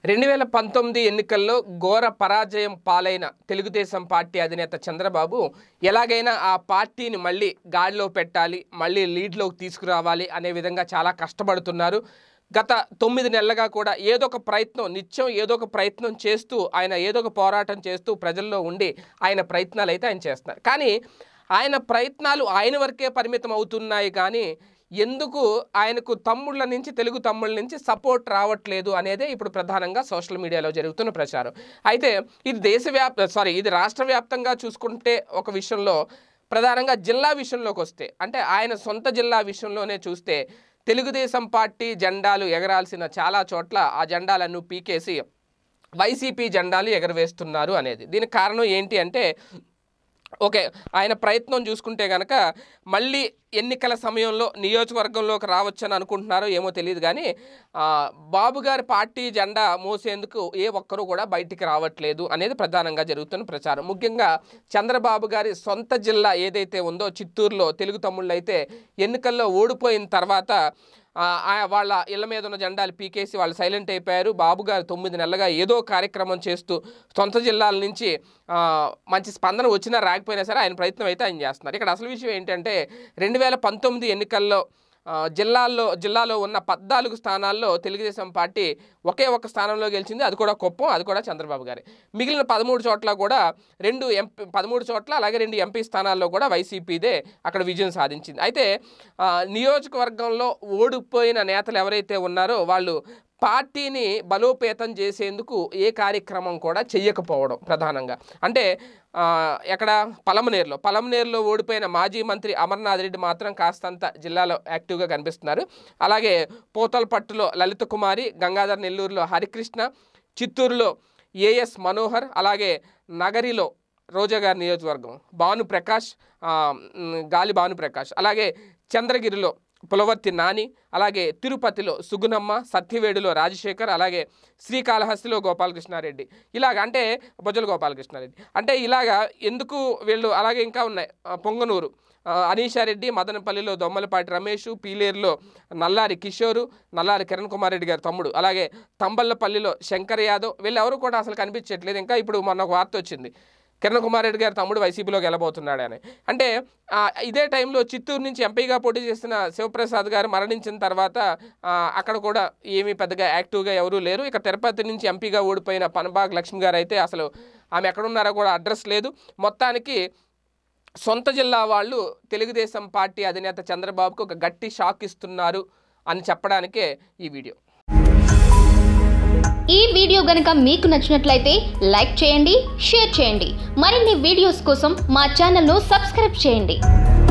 రెండు వేల పంతొమ్మిది ఎన్నికల్లో ఘోర పరాజయం పాలైన తెలుగుదేశం పార్టీ అధినేత చంద్రబాబు ఎలాగైనా ఆ పార్టీని మళ్ళీ గాడిలో పెట్టాలి మళ్ళీ లీడ్లోకి తీసుకురావాలి అనే విధంగా చాలా కష్టపడుతున్నారు గత తొమ్మిది నెలలుగా కూడా ఏదో ఒక ప్రయత్నం నిత్యం ఏదో ఒక ప్రయత్నం చేస్తూ ఆయన ఏదో ఒక పోరాటం చేస్తూ ప్రజల్లో ఉండి ఆయన ప్రయత్నాలు అయితే ఆయన చేస్తున్నారు కానీ ఆయన ప్రయత్నాలు ఆయన వరకే పరిమితం అవుతున్నాయి కానీ ఎందుకు ఆయనకు తమ్ముళ్ళ నుంచి తెలుగు తమ్ముళ్ళ నుంచి సపోర్ట్ రావట్లేదు అనేదే ఇప్పుడు ప్రధానంగా సోషల్ మీడియాలో జరుగుతున్న ప్రచారం అయితే ఇది దేశవ్యాప్త సారీ ఇది రాష్ట్ర వ్యాప్తంగా చూసుకుంటే ఒక విషయంలో ప్రధానంగా జిల్లా విషయంలోకి వస్తే అంటే ఆయన సొంత జిల్లా విషయంలోనే చూస్తే తెలుగుదేశం పార్టీ జెండాలు ఎగరాల్సిన చాలా చోట్ల ఆ జెండాలను పీకేసి వైసీపీ జెండాలు ఎగరవేస్తున్నారు అనేది దీనికి కారణం ఏంటి అంటే ఓకే ఆయన ప్రయత్నం చూసుకుంటే కనుక మళ్ళీ ఎన్నికల సమయంలో నియోజకవర్గంలోకి రావచ్చని అనుకుంటున్నారో ఏమో తెలియదు కానీ ఆ, బాబు గారి పార్టీ జెండా మోసేందుకు ఏ ఒక్కరూ కూడా బయటికి రావట్లేదు అనేది ప్రధానంగా జరుగుతున్న ప్రచారం ముఖ్యంగా చంద్రబాబు గారి సొంత జిల్లా ఏదైతే ఉందో చిత్తూరులో తెలుగు తమ్ముళ్ళు అయితే ఎన్నికల్లో ఓడిపోయిన తర్వాత ఆ, ఆ వాళ్ళ ఇళ్ళ మీద ఉన్న జెండాలు పీకేసి వాళ్ళు సైలెంట్ అయిపోయారు బాబు గారు తొమ్మిది నెలలుగా ఏదో కార్యక్రమం చేస్తూ సొంత జిల్లాల నుంచి ఆ, మంచి స్పందన వచ్చినా రాకపోయినా సరే ఆయన ప్రయత్నం అయితే ఆయన చేస్తున్నారు ఇక్కడ అసలు విషయం ఏంటంటే రెండు వేల పంతొమ్మిది ఎన్నికల్లో ఆ, జిల్లాల్లో జిల్లాలో ఉన్న పద్నాలుగు స్థానాల్లో తెలుగుదేశం పార్టీ ఒకే ఒక స్థానంలో గెలిచింది అది కూడా కుప్పం అది కూడా చంద్రబాబు గారి మిగిలిన పదమూడు చోట్ల కూడా రెండు ఎంపీ పదమూడు చోట్ల అలాగే రెండు ఎంపీ స్థానాల్లో కూడా వైసీపీదే అక్కడ విజయం సాధించింది అయితే ఆ, నియోజకవర్గంలో ఓడిపోయిన నేతలు ఎవరైతే ఉన్నారో వాళ్ళు పార్టీని బలోపేతం చేసేందుకు ఏ కార్యక్రమం కూడా చెయ్యకపోవడం ప్రధానంగా అంటే ఆ, ఎక్కడ పలమనేరులో పలమనేరులో ఓడిపోయిన మాజీ మంత్రి అమర్నాథ్ రెడ్డి మాత్రం కాస్తంత జిల్లాలో యాక్టివ్గా కనిపిస్తున్నారు అలాగే పోతలపట్టులో లలిత కుమారి గంగాధర్ నెల్లూరులో హరికృష్ణ చిత్తూరులో ఏఎస్ మనోహర్ అలాగే నగరిలో రోజా గారి నియోజకవర్గం భాను ప్రకాష్ ఆ, మ్, గాలి భాను ప్రకాష్ అలాగే చంద్రగిరిలో పులవర్తి నాని అలాగే తిరుపతిలో సుగుణమ్మ సత్యవేడులో రాజశేఖర్ అలాగే శ్రీకాళహస్తిలో గోపాలకృష్ణారెడ్డి ఇలాగ అంటే బొజ్జల గోపాలకృష్ణారెడ్డి అంటే ఇలాగా ఎందుకు వీళ్ళు అలాగే ఇంకా ఉన్నాయి ఆ, పొంగనూరు ఆ, అనీషారెడ్డి మదనపల్లిలో దొమ్మలపాటి రమేష్ పీలేరులో నల్లారి కిషోరు నల్లారి కిరణ్ కుమార్ రెడ్డి గారి తమ్ముడు అలాగే తంబల్లపల్లిలో శంకర్ యాదవ్ వీళ్ళెవరు కూడా అసలు కనిపించట్లేదు ఇంకా ఇప్పుడు మొన్న ఒక వార్త వచ్చింది కిరణ్ కుమార్ రెడ్డి గారి తమ్ముడు వైసీపీలోకి వెళ్ళబోతున్నాడని అంటే ఆ, ఇదే టైంలో చిత్తూరు నుంచి ఎంపీగా పోటీ చేసిన శివప్రసాద్ గారు మరణించిన తర్వాత ఆ, అక్కడ కూడా ఏమీ పెద్దగా యాక్టివ్గా ఎవరూ లేరు ఇక తిరుపతి నుంచి ఎంపీగా ఓడిపోయిన పనబాగ్ లక్ష్మి గారు అయితే అసలు ఆమె ఎక్కడున్నారో కూడా అడ్రస్ లేదు మొత్తానికి సొంత జిల్లా వాళ్ళు తెలుగుదేశం పార్టీ అధినేత చంద్రబాబుకు ఒక గట్టి షాక్ ఇస్తున్నారు అని చెప్పడానికే ఈ వీడియో ఈ వీడియో గనుక మీకు నచ్చినట్లయితే లైక్ చేయండి షేర్ చేయండి మరిన్ని వీడియోస్ కోసం మా ఛానల్ను సబ్స్క్రైబ్ చేయండి